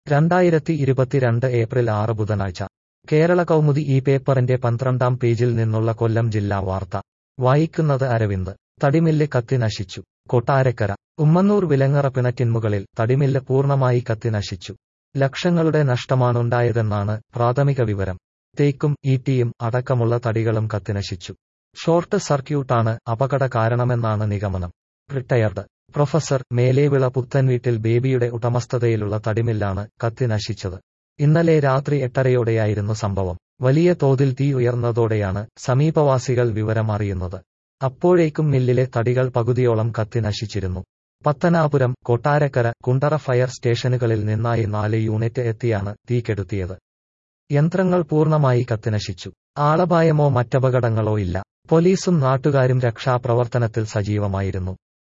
രണ്ടായിരത്തി ഇരുപത്തിരണ്ട് ഏപ്രിൽ ആറ് ബുധനാഴ്ച കേരള കൗമുദി ഈ പേപ്പറിന്റെ പന്ത്രണ്ടാം പേജിൽ നിന്നുള്ള കൊല്ലം ജില്ലാ വാർത്ത വായിക്കുന്നത് അരവിന്ദ് തടിമില്ല് കത്തി നശിച്ചു കൊട്ടാരക്കര ഉമ്മന്നൂർ വിലങ്ങറ പിണറ്റിന്മുകളിൽ തടിമില്ല് പൂർണ്ണമായി കത്തി നശിച്ചു ലക്ഷങ്ങളുടെ നഷ്ടമാണുണ്ടായതെന്നാണ് പ്രാഥമിക വിവരം തേക്കും ഈട്ടിയും അടക്കമുള്ള തടികളും കത്തിനശിച്ചു ഷോർട്ട് സർക്യൂട്ടാണ് അപകട കാരണമെന്നാണ് നിഗമനം റിട്ടയർഡ് പ്രൊഫസർ മേലേവിള പുത്തൻവീട്ടിൽ ബേബിയുടെ ഉടമസ്ഥതയിലുള്ള തടിമില്ലാണ് കത്തി നശിച്ചത് ഇന്നലെ രാത്രി എട്ടരയോടെയായിരുന്നു സംഭവം വലിയ തോതിൽ തീ ഉയർന്നതോടെയാണ് സമീപവാസികൾ വിവരം അറിയുന്നത് അപ്പോഴേക്കും മില്ലിലെ തടികൾ പകുതിയോളം കത്തി നശിച്ചിരുന്നു പത്തനാപുരം കൊട്ടാരക്കര കുണ്ടറ ഫയർ സ്റ്റേഷനുകളിൽ നിന്നായി നാല് യൂണിറ്റ് എത്തിയാണ് തീ കെടുത്തിയത് യന്ത്രങ്ങൾ പൂർണ്ണമായി കത്തിനശിച്ചു ആളപായമോ മറ്റപകടങ്ങളോ ഇല്ല പോലീസും നാട്ടുകാരും രക്ഷാപ്രവർത്തനത്തിൽ സജീവമായിരുന്നു